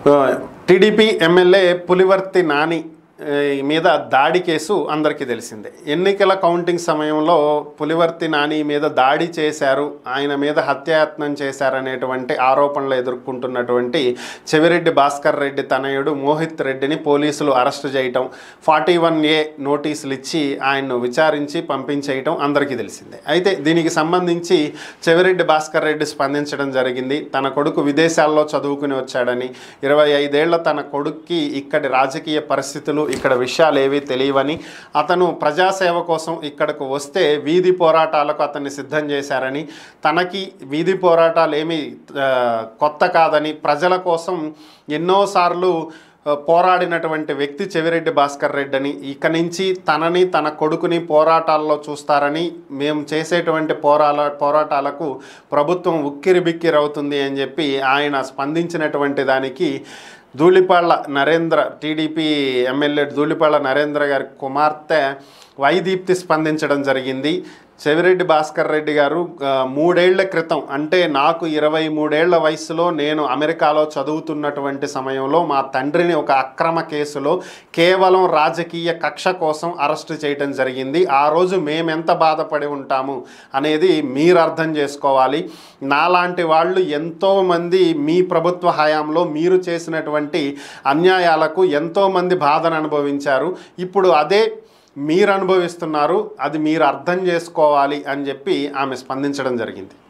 TDP MLA Pulivarthi Nani ఆ, మీద దాడి కేసు అందరికీ తెలిసిందే ఎన్నికల కౌంటింగ్ సమయంలో పులివర్తి నాని మీద దాడి చేశారు ఆయన మీద హత్యాయత్నం చేశారనేటువంటి ఆరోపణలు ఎదుర్కొంటున్నటువంటి చెవిరెడ్డి భాస్కర్ రెడ్డి తనయుడు మోహిత్ రెడ్డిని పోలీసులు అరెస్టు చేయటం ఫార్టీ వన్ ఏ నోటీసులు ఇచ్చి ఆయన్ను విచారించి పంపించేయటం అందరికీ తెలిసిందే అయితే దీనికి సంబంధించి చెవిరెడ్డి భాస్కర్ రెడ్డి స్పందించడం జరిగింది తన కొడుకు విదేశాల్లో చదువుకుని వచ్చాడని ఇరవై ఐదేళ్ల తన కొడుక్కి ఇక్కడి రాజకీయ పరిస్థితులు ఇక్కడ విషయాలు ఏవి తెలియవని అతను ప్రజాసేవ కోసం ఇక్కడకు వస్తే వీధి పోరాటాలకు అతన్ని సిద్ధం చేశారని తనకి వీధి పోరాటాలు ఏమీ ఆ, కొత్త కాదని ప్రజల కోసం ఎన్నోసార్లు ఆ, పోరాడినటువంటి వ్యక్తి చెవిరెడ్డి భాస్కర్ రెడ్డి అని ఇక నుంచి తనని తన కొడుకుని పోరాటాల్లో చూస్తారని మేము చేసేటువంటి పోరాల పోరాటాలకు ప్రభుత్వం ఉక్కిరి బిక్కిరవుతుంది అని చెప్పి ఆయన స్పందించినటువంటి దానికి ధూళిపాళ్ల నరేంద్ర టీడీపీ ఎమ్మెల్యే ధూళిపాళ్ల నరేంద్ర గారి కుమార్తె వైదీప్తి స్పందించడం జరిగింది చెవిరెడ్డి భాస్కర్ రెడ్డి గారు ఆ, మూడేళ్ల క్రితం అంటే నాకు ఇరవై మూడేళ్ల వయసులో నేను అమెరికాలో చదువుతున్నటువంటి సమయంలో మా తండ్రిని ఒక అక్రమ కేసులో కేవలం రాజకీయ కక్ష కోసం అరెస్టు చేయడం జరిగింది ఆ రోజు మేమెంత బాధపడి ఉంటాము అనేది మీరు అర్థం చేసుకోవాలి నాలాంటి వాళ్ళు ఎంతోమంది మీ ప్రభుత్వ హయాంలో మీరు చేసినటువంటి అన్యాయాలకు ఎంతోమంది బాధను అనుభవించారు ఇప్పుడు అదే మీరు అనుభవిస్తున్నారు అది మీరు అర్థం చేసుకోవాలి అని చెప్పి ఆమె స్పందించడం జరిగింది